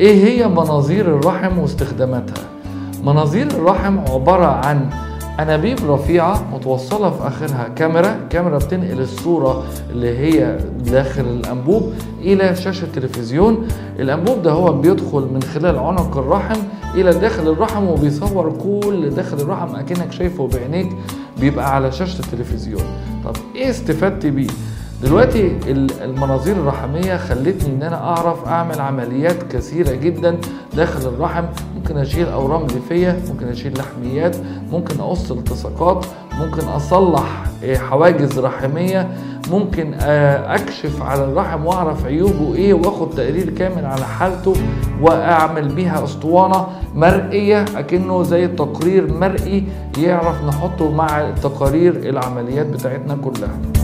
ايه هي مناظير الرحم واستخداماتها مناظير الرحم عبارة عن انابيب رفيعة متوصلة في اخرها كاميرا الكاميرا بتنقل الصورة اللي هي داخل الانبوب الى شاشة تلفزيون الانبوب ده هو بيدخل من خلال عنق الرحم الى داخل الرحم وبيصور كل داخل الرحم اكنك شايفه بعينيك بيبقى على شاشة التلفزيون طب ايه استفدت بيه دلوقتي المناظير الرحمية خلتني ان انا اعرف اعمل عمليات كثيرة جدا داخل الرحم ممكن اشيل اورام ليفية ممكن اشيل لحميات ممكن اقص التصاقات ممكن اصلح حواجز رحمية ممكن اكشف على الرحم واعرف عيوبه ايه واخد تقرير كامل على حالته واعمل بيها اسطوانه مرئيه اكنه زي تقرير مرئي يعرف نحطه مع تقارير العمليات بتاعتنا كلها